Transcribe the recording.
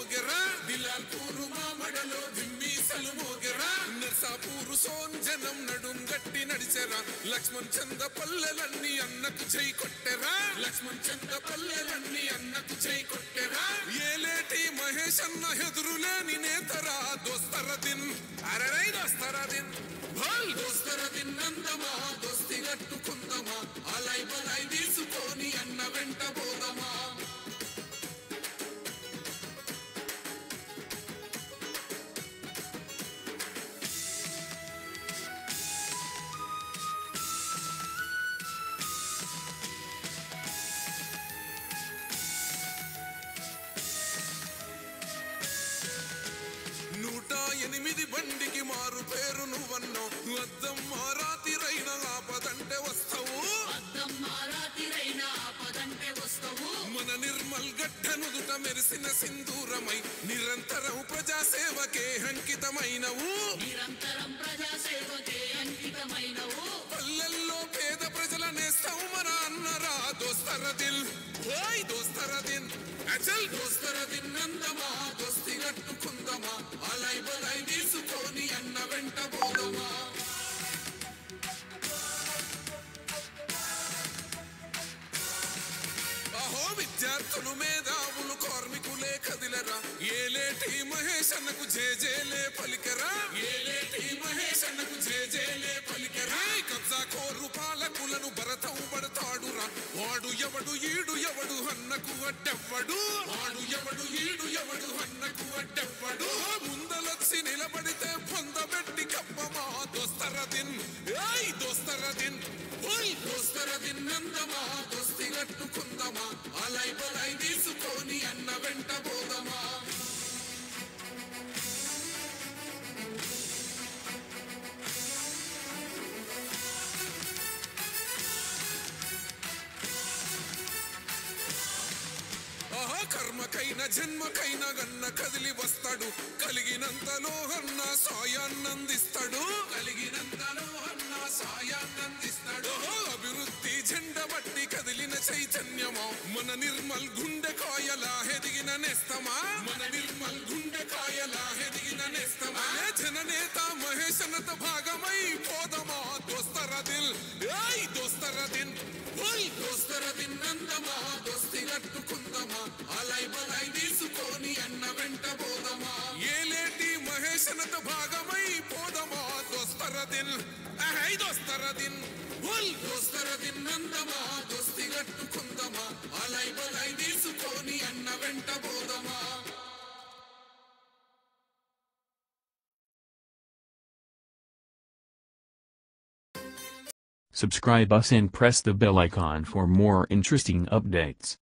మోగెరా బిలాల్ పూరు మామడలో దిమ్మీసలు మోగెరా నర్సాపూరు సోన్ జనం నడుం గట్టి నడిచెరా లక్ష్మణ్ చంద పల్లెలన్నీ అన్నకు చేయి కొట్టెరా లక్ష్మణ్ చంద పల్లెలన్నీ అన్నకు చేయి కొట్టెరా ఏలేటి మహేష్ అన్న ఎదురులేని నేతరా దోస్తర దిన్ అరవై దోస్తర దిన్ భల్ దోస్తర దిన్ నందమా దోస్తి గట్టుకుందమా అలై బలై తీసుకొని అన్న వెంట పోదమా నూట ఎనిమిది బండికి మారు పేరు నువ్వన్నో అద్దం మారాతిరైన ఆపదంటే వస్తావు అద్దం మారాతిరైన ఆపదంటే వస్తవు మన నిర్మల్ గడ్డ నుదుట మెరిసిన సింధూరమై నిరంతరం ప్రజాసేవకే అంకితమైనవు నిరంతరం ప్రజాసేవకే అంకితమైనవు పల్లెల్లో పేద ప్రజల నేస్తావు మన అన్నరా దోస్తర దిల్ ఓయ్ దోస్తర దిన్ అచల్ దోస్తర దిన్ నందమా దోస్తి కట్టుకుందమా అలై బలై తీసుకొని అన్న వెంట పోదమా అహో విద్యార్థులు మేధావులు కార్మికులే కదిలరా ఏలేటి మహేష్ అన్నకు జేజేలే పలికరా ఏలేటి మహేష్ అన్నకు జేజేలే పలికరా ఈ కబ్జా కోరు పాలకులను భరతం పడతాడురా వాడు ఎవడు ఈడు ఎవడు అన్నకు అడ్డెవ్వడు వాడు ఎవడు ఈడు ఎవడు అన్నకు అడ్డెవ్వడు ముందలొచ్చి నిలబడితే పొందబెట్టి కప్పమా దోస్తర దిన్ ఏయ్ దోస్తర దిన్ ఓయ్ దోస్తర దిన్ నందమా దోస్తి కట్టుకుందమా అలై బలై తీసుకొని అన్న వెంట పోదమా ఆహా కర్మకైన జన్మకైన గన్న కదిలి వస్తాడు కలిగినంతలో అన్న సాయాన్నందిస్తాడు కలిగినంతలో అన్న సాయాన్నందిస్తాడు ఓహో, అభివృద్ధి జెండ బట్టి కదిలిన చైతన్యమా మన నిర్మల్ గుండె కాయలా ఎదిగిన నేస్తమా మన నిర్మల్ గుండె కాయలా ఎదిగిన నేస్తమా ఏ జననేత మహేశనత భాగమై పోదమా దోస్తర దిల్ ఏయ్ దోస్తర దిన్ ఓయ్ దోస్తర దిన్ నందమా దోస్తి కట్టుకుందమా అలై బలై తీసుకొని అన్న వెంట పోదమా ఏలేటి మహేశనత భాగమై పోదమా దోస్తర దిల్ అహై దోస్తర దిన్ ఉల్ దోస్తర దిన్ నందమా దోస్తి కట్టుకుందమా అలై బలై తీసుకొని అన్న వెంట పోదమా Subscribe us and press the bell icon for more interesting updates.